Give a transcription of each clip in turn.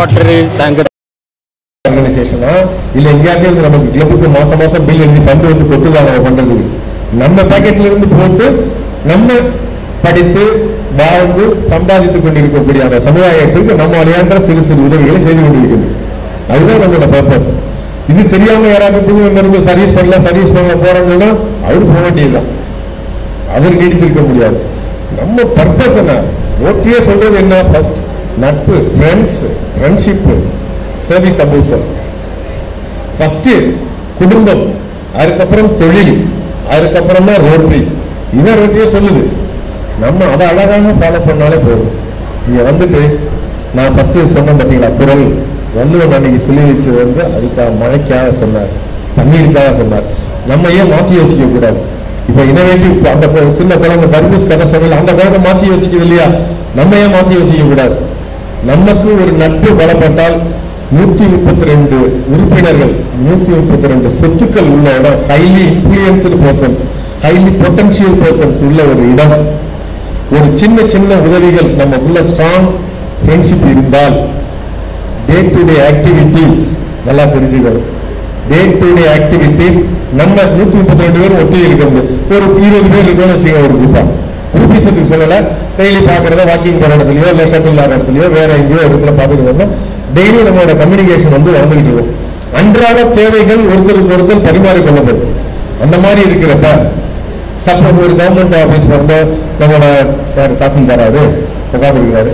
rotary சங்க ஆர்கனைசேஷனா இல்ல எங்கேயாச்சும் இருந்து நமக்கு கிளப்புக்கு மாசம் மாசம் பில் எழுதி ஃபண்ட் வந்து கொட்டுதா நம்ம பண்றதுக்கு நம்ம பாக்கெட்ல இருந்து போட்டு நம்ம படித்து வாழ்ந்து சம்பாதித்துக் கொண்டிருக்கக்கூடிய அந்த சமுதாயத்திற்கு நம்ம அலையான்ற சிறு சிறு உதவிகளை செய்து கொண்டிருக்கிறது அதுதான் நம்மளோட பர்பஸ் இது தெரியாம யாராவது புது இருந்து சர்வீஸ் பண்ணல சர்வீஸ் பண்ண போறாங்கன்னா அவரு போக வேண்டியதுதான் அவர் நீடித்திருக்க முடியாது நம்ம பர்பஸ் என்ன ரோட்டியே சொல்றது என்ன ஃபர்ஸ்ட் நட்பு friends friendship service abuser first குடும்பம் அதுக்கப்புறம் தொழில் அதுக்கப்புறம் தான் ரோட்டரி இதான் ரோட்டரியே சொல்லுது நம்ம அதை அழகாக ஃபாலோ பண்ணாலே போதும் இங்க வந்துட்டு நான் ஃபர்ஸ்ட் சொன்னேன் பார்த்தீங்களா குரல் வள்ளுவன் அன்னைக்கு சொல்லி வச்சது வந்து அதுக்காக மழைக்காக சொன்னார் தண்ணீருக்காக சொன்னார் நம்ம ஏன் மாற்றி யோசிக்க கூடாது இப்போ இனோவேட்டிவ் அந்த கொ- சின்ன குழந்தை தர்பூஸ் கதை சொல்லல அந்த குழந்தை மாற்றி யோசிக்குது இல்லையா நம்ம ஏன் மாற்றி யோசிக்க கூடாது நமக்கு ஒரு நட்பு பலப்பட்டால் நூத்தி முப்பத்தி ரெண்டு உறுப்பினர்கள் நூத்தி முப்பத்தி ரெண்டு சொத்துக்கள் உள்ள இடம் highly influential persons highly potential persons உள்ள ஒரு இடம் ஒரு சின்ன சின்ன உதவிகள் நமக்குள்ள ஸ்ட்ராங் ஃப்ரெண்ட்ஷிப் இருந்தால் டே டு டே ஆக்டிவிட்டீஸ் நல்லா தெரிஞ்சுக்கணும் டே டு டே ஆக்டிவிட்டீஸ் நம்ம நூத்தி முப்பத்தி ரெண்டு பேர் ஒட்டி இருக்கிறது ஒரு இருபது பேர் இருக்கோம்னு வச்சுக்க ஒரு குரூப்பா குரூப்பிசத்துக்கு சொல்லல டெய்லி பாக்குறத வாக்கிங் போற இடத்துலயோ இல்ல ஷட்டில் விளாடுற இடத்துலயோ வேற எங்கேயோ ஒரு இடத்துல பார்த்துட்டு வந்தோம் டெய்லி நம்மளோட கம்யூனிகேஷன் வந்து வளர்ந்துகிட்டு இருக்கும் அன்றாட தேவைகள் ஒருத்தருக்கு ஒருத்தர் பரிமாறிக்கொள்ளப்படும் அந்த மாதிரி இருக்கிறப்ப சப்போஸ் ஒரு கவர்மெண்ட் ஆபீஸ் வந்து நம்மளோட யார் தாசில்தார் அவரு உட்காந்துருக்கிறாரு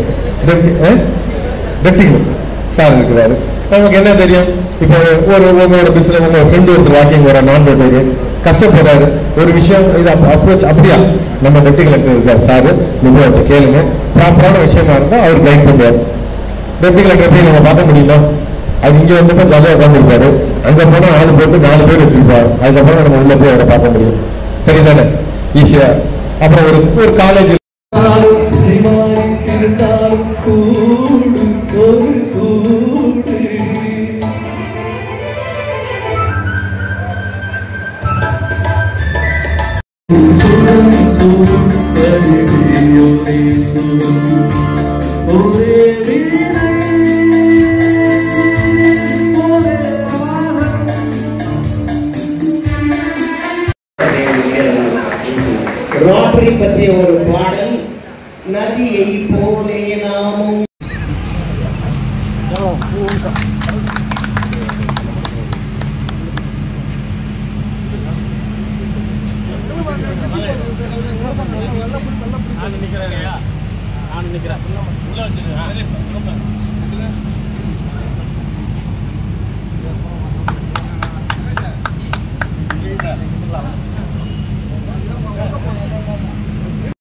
டெப்டி சார் இருக்கிறாரு நமக்கு என்ன தெரியும் இப்போ ஒரு உங்களோட பிசினஸ் உங்க ஃப்ரெண்டு ஒருத்தர் வாக்கிங் வர நான் போட்டு கஷ்டப்படுறாரு ஒரு விஷயம் இது அப்ரோச் அப்படியா நம்ம டெப்டி கலெக்டர் இருக்கார் சார் நீங்க அவர்கிட்ட கேளுங்க ப்ராப்பரான விஷயமா இருந்தா அவர் கைட் பண்ணுவார் டெப்டி கலெக்டர் போய் நம்ம பார்க்க முடியுமா அது இங்க வந்தப்ப ஜாலியாக உட்காந்துருப்பாரு அங்க போனா ஆளு போட்டு நாலு பேர் வச்சிருப்பாரு அதுக்கப்புறம் நம்ம உள்ள போய் அவரை பார்க்க முடியும் சரிதானே ஈஸியா அப்புறம் ஒரு ஒரு காலேஜ் இருந்தாலும் கூடு ஒரு கூடு சுடும் சுடும் கருவியோடே சுடும் ஒரே வீணை ஒரே ராகம் ரோட்டரி பற்றிய ஒரு பாடல் நதியை போலே நாமும்